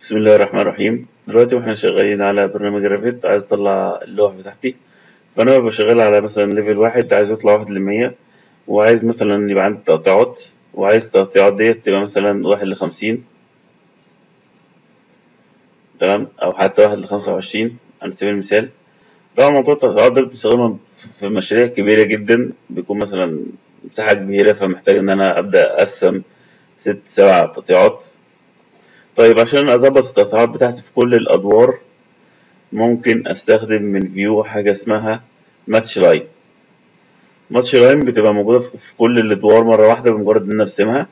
بسم الله الرحمن الرحيم دلوقتي واحنا شغالين على برنامج ريفيت عايز اطلع اللوحة بتاعتي فانا ببقى شغال على مثلا ليفل واحد عايز يطلع واحد لمية وعايز مثلا يبقى عندي تقطيعات وعايز التقطيعات ديت تبقى مثلا واحد لخمسين تمام او حتى واحد لخمسة وعشرين على سبيل المثال طبعا موضوع التقطيعات ده بستخدمه في مشاريع كبيرة جدا بيكون مثلا مساحة كبيرة فمحتاج إن أنا أبدأ أقسم ست سبع تقطيعات طيب عشان أظبط التقطيعات بتاعتي في كل الأدوار ممكن أستخدم من فيو حاجة اسمها ماتش لاين ماتش لاين بتبقى موجودة في كل الأدوار مرة واحدة بمجرد إن أنا أرسمها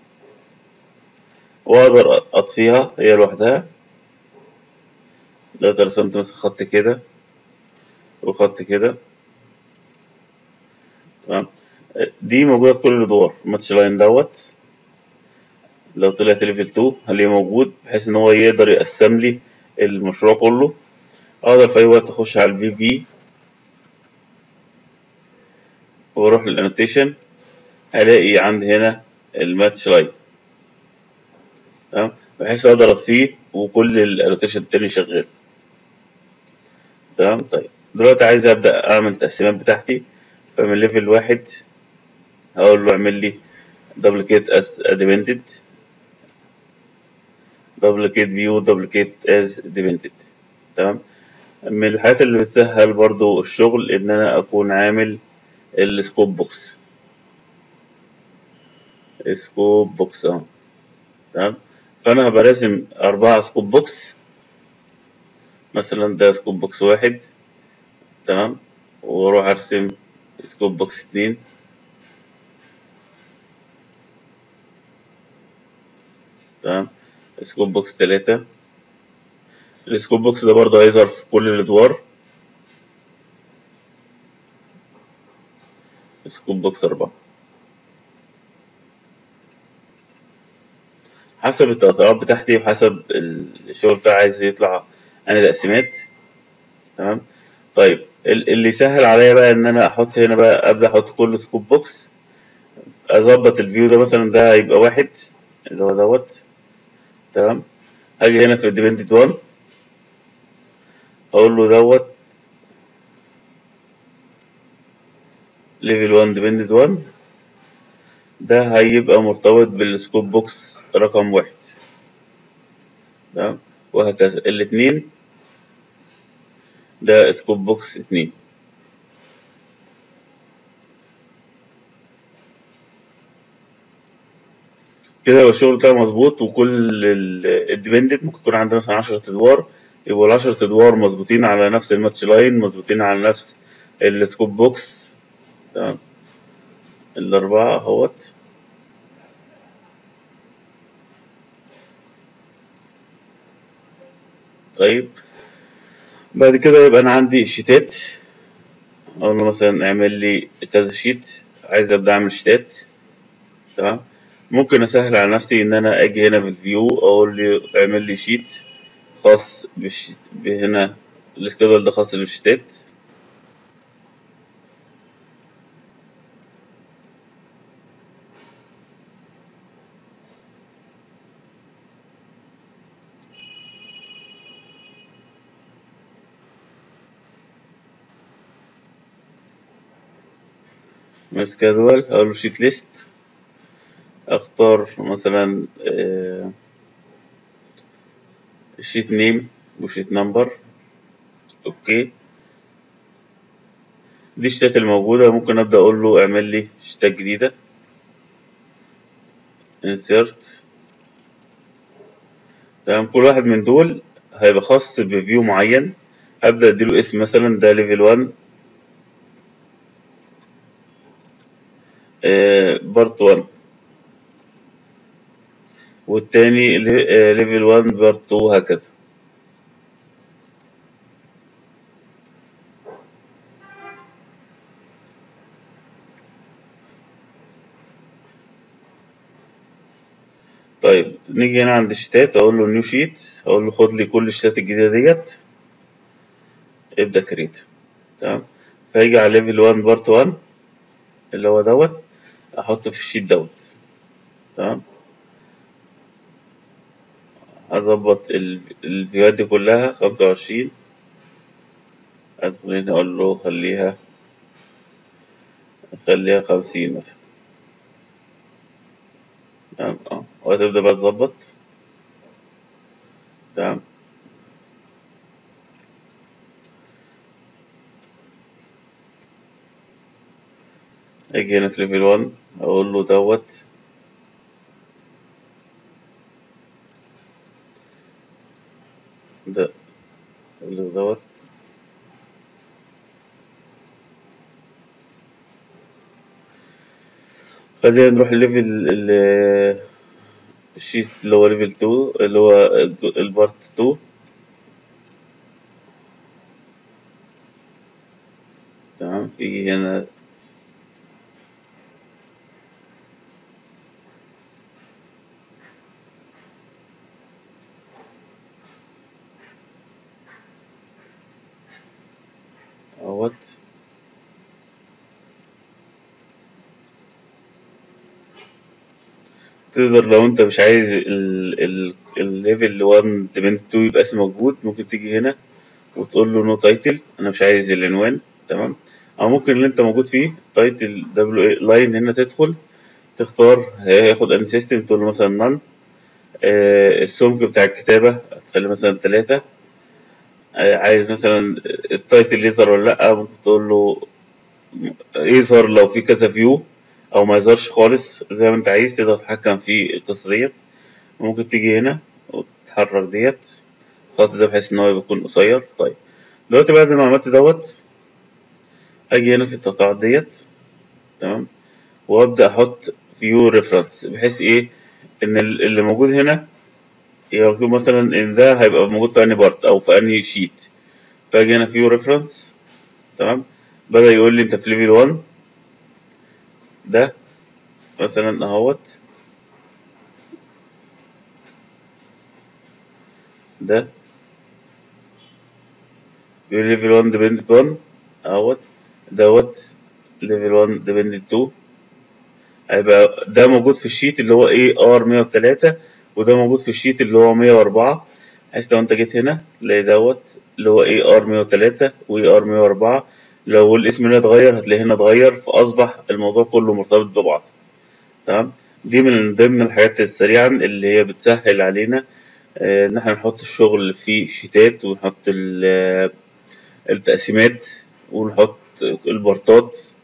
وأقدر أطفيها هي لوحدها دلوقتي رسمت مثلا خط كده وخط كده تمام دي موجودة في كل الأدوار ماتش لاين دوت لو طلعت ليفل 2 هلاقيه موجود بحيث إن هو يقدر يقسم لي المشروع كله أقدر في أي وقت أخش على الفي في وأروح للأنوتيشن هلاقي عندي هنا الماتش لاين تمام بحيث أقدر أطفيه وكل الأنوتيشن التاني شغال تمام طيب دلوقتي عايز أبدأ أعمل التقسيمات بتاعتي فمن ليفل واحد هقول له اعمل لي duplicate as dependent duplicate view duplicate as dependent تمام من الحاجات اللي بتسهل برضو الشغل ان انا اكون عامل السكوب بوكس سكوب بوكس اهو تمام فانا هبقى راسم اربعة سكوب بوكس مثلا ده سكوب بوكس واحد تمام واروح ارسم سكوب بوكس اتنين تمام سكوب بوكس تلاتة السكوب بوكس ده برضه هيظهر في كل الأدوار سكوب بوكس أربعة حسب التقطيعات بتاعتي وحسب الشغل بتاعي عايز يطلع أنا تقسيمات تمام طيب اللي يسهل عليا بقى إن أنا أحط هنا بقى أبدأ أحط كل سكوب بوكس أظبط الفيو ده مثلا ده هيبقى واحد اللي هو دوت تمام هاجي هنا في الديبندنت 1 اقول له دوت ليفل 1 ديبندنت 1 ده هيبقى مرتبط بالسكوب بوكس رقم واحد تمام وهكذا الاتنين ده سكوب بوكس اتنين كده يبقى الشغل بتاعي مظبوط وكل الديبندنت ممكن يكون عندنا مثلا 10 ادوار يبقوا ال 10 ادوار مظبوطين على نفس الماتش لاين مظبوطين على نفس السكوب بوكس تمام الأربعة اهوت طيب بعد كده يبقى أنا عندي شيتات أقول له مثلا اعمل لي كذا شيت عايز أبدأ أعمل شيتات تمام ممكن اسهل على نفسي ان انا اجي هنا في الفيو اقول لي اعمل لي شيت خاص بش... هنا السكيدول ده خاص بالشيتات سكيدول اقول له شيت ليست اختار مثلا شيت نيم وشيت نمبر اوكي دي الشتات الموجودة ممكن ابدأ اقول له اعمل لي شتات جديدة insert تمام كل واحد من دول هيبقى خاص بفيو معين هبدأ اديله اسم مثلا ده ليفل 1 بارت 1 والتاني ليفل 1 بارت 2 هكذا طيب نيجي هنا عند الشتات اقول له نيو شيت اقول له خد لي كل الشتات الجديده ديت ابدا كريت تمام فهيجي على ليفل 1 بارت 1 اللي هو دوت احطه في الشيت دوت تمام اظبط ال- الفيوهات دي كلها خمسة وعشرين ادخل هنا اقول له خليها خليها خمسين مثلا تمام اه وهتبدأ بقى تظبط تمام اجي هنا في ليفل 1 اقول له دوت ده أقول له دوت خلينا نروح الليفل ال- الشيت اللي هو ليفل 2 اللي هو الج- البارت 2 تمام في هنا اهوت تقدر لو انت مش عايز ال ال الليفل 1 ديبند 2 يبقى اسمه موجود ممكن تيجي هنا وتقول له نو تايتل انا مش عايز العنوان تمام او ممكن اللي انت موجود فيه تايتل دبليو اي لاين هنا تدخل تختار هياخد ان سيستم تقول له مثلا نان آه السمك بتاع الكتابة هتخلي مثلا تلاتة آه عايز مثلا التايتل يظهر ولا لأ ممكن تقول له يظهر لو في كذا فيو او ما يظهرش خالص زي ما انت عايز تقدر تتحكم في القصة ديت ممكن تيجي هنا وتحرك ديت الخط ده بحيث ان هو يكون قصير طيب دلوقتي بعد ما عملت دوت اجي هنا في التقطيعات ديت تمام وابدا احط فيو ريفرنس بحيث ايه ان ال- اللي موجود هنا يبقى مكتوب مثلا ان ده هيبقى موجود في انهي بارت او في انهي شيت فاجي هنا فيو ريفرنس تمام بدا يقول لي انت في ليفل 1 ده مثلا اهوت ده بيقول ليفل 1 ديبندنت 1 اهوت دوت ليفل 1 ديبندنت 2 هيبقى ده موجود في الشيت اللي هو ايه ار 103 وده موجود في الشيت اللي هو 104 بحيث لو انت جيت هنا تلاقي دوت اللي هو ايه ار 103 واي ار 104 لو الاسم هنا اتغير هتلاقي هنا اتغير فاصبح الموضوع كله مرتبط ببعض تمام دي من ضمن الحاجات السريعة اللي هي بتسهل علينا آه، ان احنا نحط الشغل في شيتات ونحط ال- التقسيمات ونحط البارتات